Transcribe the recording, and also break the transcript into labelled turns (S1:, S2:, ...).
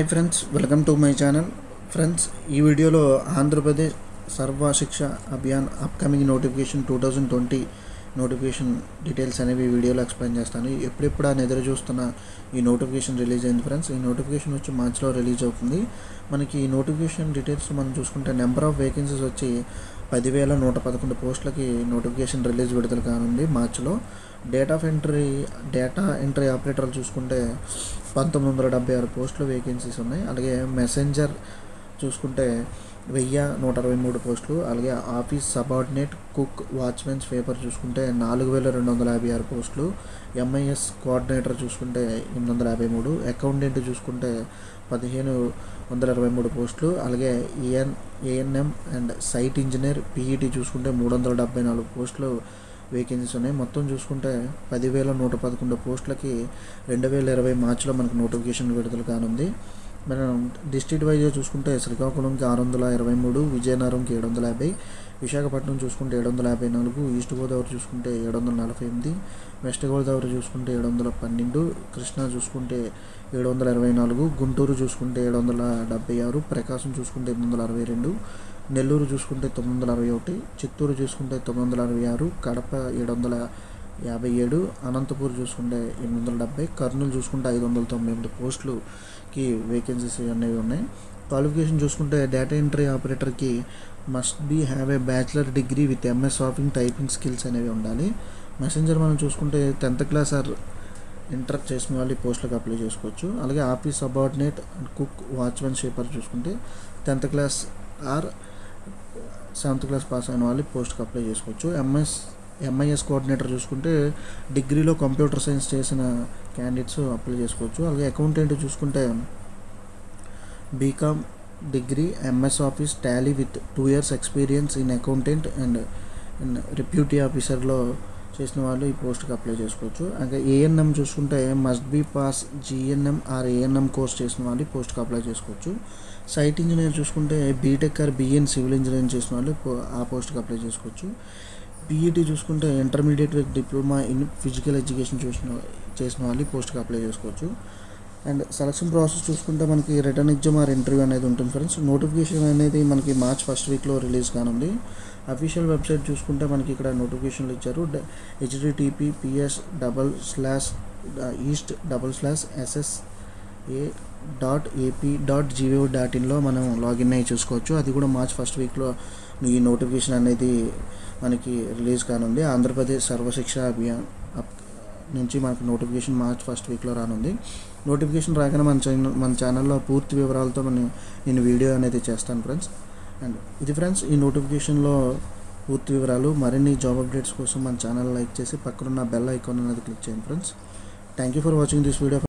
S1: friends welcome to my channel friends ఈ వీడియోలో Andhra Pradesh Sarva Shiksha Abhiyan upcoming notification two thousand twenty notification details అనేవి ఈ వీడియోలో ఎక్స్ప్లెయిన్ చేస్తాను ఎప్పుడెప్పుడు అని ఎదురు చూస్తున్న ఈ నోటిఫికేషన్ రిలీజ్ అయింది ఫ్రెండ్స్ ఈ నోటిఫికేషన్ వచ్చి మార్చిలో రిలీజ్ అవుతుంది మనకి ఈ నోటిఫికేషన్ డీటెయిల్స్ మనం చూసుకుంటే నెంబర్ ఆఫ్ వేకెన్సీస్ వచ్చి పదివేల నూట పదకొండు పోస్టులకి నోటిఫికేషన్ రిలీజ్ విడుదల కానుంది మార్చిలో data of entry data entry ఆపరేటర్లు చూసుకుంటే పంతొమ్మిది వందల డెబ్బై ఆరు పోస్టులు వేకెన్సీస్ ఉన్నాయి అలాగే మెసెంజర్ చూసుకుంటే వెయ్యి నూట అరవై మూడు పోస్టులు అలాగే office subordinate cook watchmens paper చూసుకుంటే నాలుగు వేల రెండు వందల యాభై ఆరు పోస్టులు ఎంఐఎస్ కోఆర్డినేటర్ చూసుకుంటే ఎనిమిది వందల యాభై మూడు అకౌంటెంట్ చూసుకుంటే పదిహేను వందల ఇరవై మూడు పోస్టులు అలాగే AN ANM and site engineer PET చూసుకుంటే మూడు వందల డెబ్బై నాలుగు పోస్టులు వేకెన్సీస్ ఉన్నాయి మొత్తం చూసుకుంటే పదివేల నూట పదకొండు పోస్టులకి రెండు వేల ఇరవై మార్చిలో మనకు నోటిఫికేషన్ విడుదల కానుంది మనం డిస్ట్రిక్ట్ వైజ్గా చూసుకుంటే శ్రీకాకుళంకి ఆరు వందల ఇరవై మూడు విజయనగరంకి ఏడు వందల యాభై విశాఖపట్నం చూసుకుంటే ఏడు వందల యాభై నాలుగు ఈస్ట్ గోదావరి చూసుకుంటే ఏడు వందల నలభై ఎనిమిది వెస్ట్ గోదావరి చూసుకుంటే ఏడు వందల పన్నెండు కృష్ణా చూసుకుంటే ఏడు వందల ఇరవై నాలుగు గుంటూరు చూసుకుంటే ఏడు వందల డెబ్బై ఆరు ప్రకాశం చూసుకుంటే ఎనిమిది వందల అరవై రెండు నెల్లూరు చూసుకుంటే తొమ్మిది వందల అరవై ఒకటి చిత్తూరు చూసుకుంటే తొమ్మిది వందల అరవై ఆరు కడప ఏడు వందల యాభై ఏడు అనంతపూర్ చూసుకుంటే ఎనిమిది వందల డెబ్బై కర్నూలు చూసుకుంటే ఐదు వందల తొంభై ఎనిమిది పోస్టులుకి వేకెన్సీస్ అనేవి ఉన్నాయి క్వాలిఫికేషన్ చూసుకుంటే డేటా ఎంట్రీ ఆపరేటర్కి must be have a bachelor degree with MS ఆఫింగ్ టైపింగ్ స్కిల్స్ అనేవి ఉండాలి మెసెంజర్ మనం చూసుకుంటే టెన్త్ క్లాస్ ఆర్ ఇంటర్ చేసిన వాళ్ళు ఈ పోస్టులకు అప్లై చేసుకోవచ్చు అలాగే office subordinate and cook watchman షేపర్ చూసుకుంటే tenth class or seventh class pass అయిన వాళ్ళు ఈ పోస్ట్కి అప్లై చేసుకోవచ్చు ఎంఎస్ ఎంఐఎస్ కోఆర్డినేటర్ చూసుకుంటే డిగ్రీలో కంప్యూటర్ సైన్స్ చేసిన క్యాండిడేట్స్ అప్లై చేసుకోవచ్చు అలాగే అకౌంటెంట్ చూసుకుంటే BCom degree MS office Tally with two years experience in accountant and in రిప్యూటీ ఆఫీసర్లో చేసిన వాళ్ళు ఈ పోస్ట్కి అప్లై చేసుకోవచ్చు అలాగే ఏఎన్ఎం చూసుకుంటే must be pass GNM or ANM course చేసిన వాళ్ళు ఈ పోస్ట్కి అప్లై చేసుకోవచ్చు సైట్ ఇంజనీర్ చూసుకుంటే బీటెక్ ఆర్ బిఎన్ సివిల్ ఇంజనీరింగ్ చేసిన వాళ్ళు పో- ఆ పోస్ట్కి అప్లై చేసుకోవచ్చు పీఈటీ చూసుకుంటే intermediate with diploma in physical education చూసిన చేసిన వాళ్ళు ఈ పోస్ట్కి అప్లై చేసుకోవచ్చు అండ్ సెలక్షన్ ప్రాసెస్ చూసుకుంటే మనకి రిటర్న్ ఎగ్జామ్ ఆర్ ఇంటర్వ్యూ అనేది ఉంటుంది ఫ్రెండ్స్ నోటిఫికేషన్ అనేది మనకి మార్చ్ ఫస్ట్ వీక్లో రిలీజ్ కానుంది అఫీషియల్ వెబ్సైట్ చూసుకుంటే మనకి ఇక్కడ నోటిఫికేషన్లు ఇచ్చారు HTTP PS double slash east double slash SS A dot AP dot gov dot ఇన్లో మనం లాగిన్ అయ్యి చూసుకోవచ్చు అది కూడా మార్చ్ ఫస్ట్ వీక్లో ఈ నోటిఫికేషన్ అనేది మనకి రిలీజ్ కానుంది ఆంధ్రప్రదేశ్ సర్వశిక్ష అభియాన్ అప్ నుంచి మనకు నోటిఫికేషన్ మార్చ్ ఫస్ట్ వీక్లో రానుంది నోటిఫికేషన్ రాగానే మన ఛానల్ మన ఛానల్లో పూర్తి వివరాలతో మనం నేను వీడియో అనేది చేస్తాను ఫ్రెండ్స్ అండ్ ఇది ఫ్రెండ్స్ ఈ నోటిఫికేషన్లో పూర్తి వివరాలు మరిన్ని జాబ్ అప్డేట్స్ కోసం మన ఛానల్ లైక్ చేసి పక్కనున్న బెల్ ఐకాన్ అనేది క్లిక్ చేయండి friends thank you for watching this video